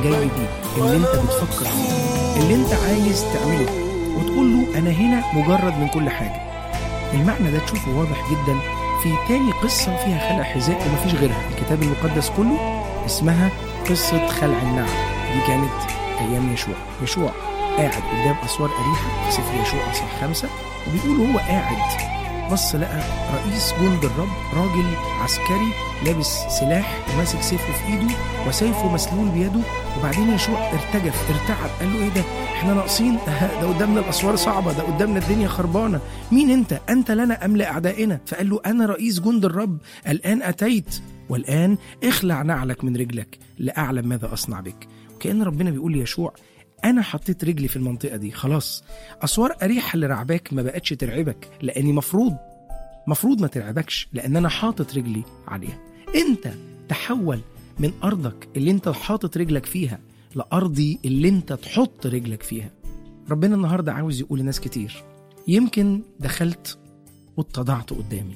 جاي بيه اللي انت بتفكر فيه اللي انت عايز تعمله وتقول له انا هنا مجرد من كل حاجه المعنى ده تشوفه واضح جدا في تاني قصة فيها خلع حذاء ومفيش غيرها الكتاب المقدس كله اسمها قصة خلع النعم دي كانت أيام يشوع يشوع قاعد قدام أسوار أريحة في سفر يشوع أصح خمسة وبيقول هو قاعد بص لقى رئيس جند الرب راجل عسكري لابس سلاح وماسك سيفه في ايده وسيفه مسلول بيده وبعدين يشوع ارتجف ارتعب قال له ايه ده احنا ناقصين ده قدامنا الاسوار صعبه ده قدامنا الدنيا خربانه مين انت انت لنا ام لاعدائنا فقال له انا رئيس جند الرب الان اتيت والان اخلع نعلك من رجلك لاعلم ماذا اصنع بك وكان ربنا بيقول ليشوع انا حطيت رجلي في المنطقه دي خلاص اسوار اريحه اللي رعباك ما بقتش ترعبك لاني مفروض مفروض ما ترعبكش لان انا حاطط رجلي عليها انت تحول من ارضك اللي انت حاطط رجلك فيها لارضي اللي انت تحط رجلك فيها ربنا النهارده عاوز يقول لناس كتير يمكن دخلت واتضعت قدامي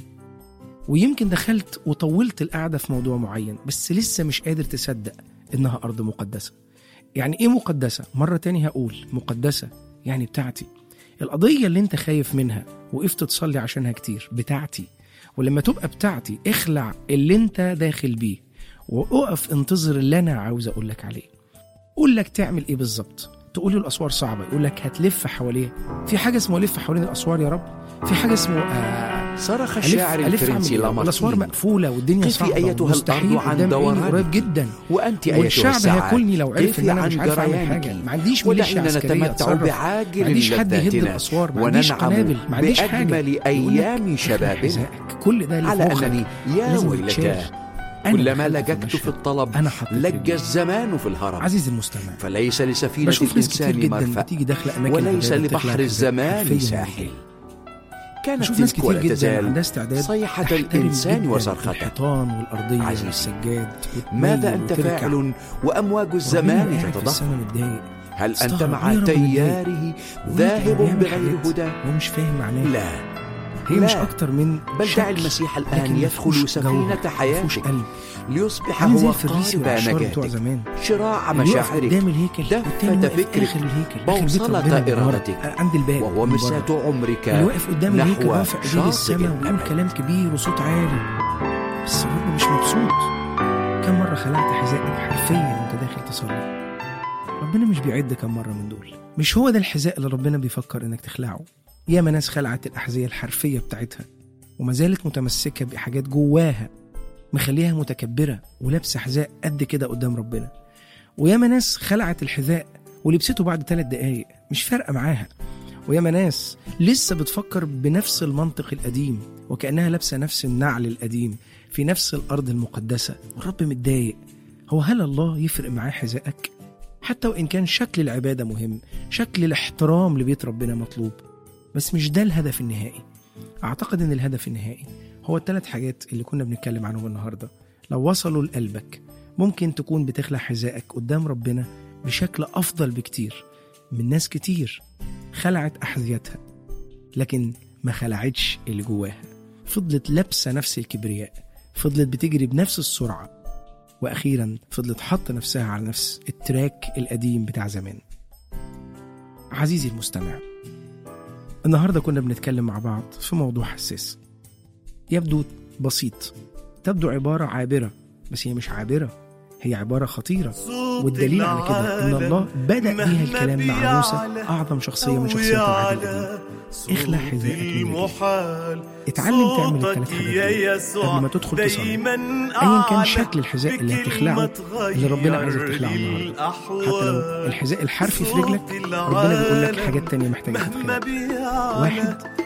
ويمكن دخلت وطولت القعده في موضوع معين بس لسه مش قادر تصدق انها ارض مقدسه يعني ايه مقدسه مره تاني هقول مقدسه يعني بتاعتي القضيه اللي انت خايف منها وقفت تصلي عشانها كتير بتاعتي ولما تبقى بتاعتي اخلع اللي انت داخل بيه واقف انتظر اللي انا عاوز اقول لك عليه قول لك تعمل ايه بالظبط تقول له الاسوار صعبه يقول لك هتلف حواليها في حاجه اسمها لف حوالين الاسوار يا رب في حاجه اسمه آه صرخ ألف الشاعر ألف الفرنسي أعمل إيه؟ الاسوار لامارتين مقفوله والدنيا قفي صعبه أيتها ومستحيل الأرض عن قدام عيني دورانك. قريب جدا وأنت أيتها والشعب الساعات هياكلني لو عرف قفي ان انا عن مش عارف اعمل جريانك. حاجه ما عنديش ميليشيا ودعينا عسكريه نتمتع اتصرف بعاجل ما عنديش حد يهد لذاتنا الاسوار ما عنديش وننعم قنابل ما عنديش حاجه بأجمل يقول لك أيام اخلع شبابنا حذائك. كل ده اللي على في مخك أنني يا لازم ويلتاه يتشال. أنا كلما دخلت لججت في المشهد. الطلب انا حطيت لج رجلي. الزمان في الهرم عزيزي المستمع فليس لسفينة بشوف ناس كتير الإنسان جدا مرفأ بتيجي داخله اماكن وليس غريبة بتخلع لبحر حذاء الزمان حرفياً ساحل كانت بشوف ناس تلك كتير ولا جدا تزال عندها استعداد صيحة تحترم الإنسان جداً وصرخته الحيطان والارضيه عزيزي، والسجاد ماذا وتميل أنت وتركع. فاعل وأمواج وربنا الزمان قاعد في تتضخم السما متضايق هل أنت استغرب مع ليه ربنا تياره وانت ذاهب بيعمل بغير حاجات هدى هو مش فاهم معناه لا هي لا. مش اكتر من بل شكل، دع المسيح لكن الآن مفهوش يدخل جوهر، سفينة مفهوش حياتك قلب ليصبح عامل زي هو الفريسي قارب والعشار بتوع نجاتك زمان شراع اللي يقف مشاعرك قدام الهيكل دفة والتاني واقف فكرك، اخر الهيكل آخر بيت بوصلة ربنا من ورا، إرادتك، آه، عند الباب وهو من بره. مساة عمرك اللي واقف قدام الهيكل نحو رافع ايديه شاطئ للسماء ويقول الأمل كلام كبير وصوت عالي بس برضه مش مبسوط كم مرة خلعت حذائك حرفيا وانت داخل تصلي ربنا مش بيعد كم مرة من دول مش هو ده الحذاء اللي ربنا بيفكر انك تخلعه ياما ناس خلعت الأحذية الحرفية بتاعتها وما زالت متمسكة بحاجات جواها مخليها متكبرة ولابسة حذاء قد كده قدام ربنا وياما ناس خلعت الحذاء ولبسته بعد ثلاث دقايق مش فارقة معاها وياما ناس لسه بتفكر بنفس المنطق القديم وكأنها لابسة نفس النعل القديم في نفس الأرض المقدسة والرب متضايق هو هل الله يفرق معاه حذائك؟ حتى وإن كان شكل العبادة مهم شكل الاحترام لبيت ربنا مطلوب بس مش ده الهدف النهائي أعتقد إن الهدف النهائي هو الثلاث حاجات اللي كنا بنتكلم عنهم النهاردة لو وصلوا لقلبك ممكن تكون بتخلع حذائك قدام ربنا بشكل أفضل بكتير من ناس كتير خلعت أحذيتها لكن ما خلعتش اللي جواها فضلت لابسة نفس الكبرياء فضلت بتجري بنفس السرعة وأخيرا فضلت حاطة نفسها على نفس التراك القديم بتاع زمان عزيزي المستمع النهاردة كنا بنتكلم مع بعض في موضوع حساس يبدو بسيط تبدو عبارة عابرة بس هي مش عابرة هي عبارة خطيرة والدليل على كده إن الله بدأ بيها الكلام مع موسى أعظم شخصية من شخصيات العهد القديم اخلع حذائك من رجلك اتعلم تعمل الثلاث حاجات دول قبل ما تدخل تصلي ايا كان شكل الحذاء اللي هتخلعه اللي ربنا عايزك تخلعه النهارده حتى لو الحذاء الحرفي في رجلك ربنا بيقول لك حاجات تانية محتاجة تتخلع واحد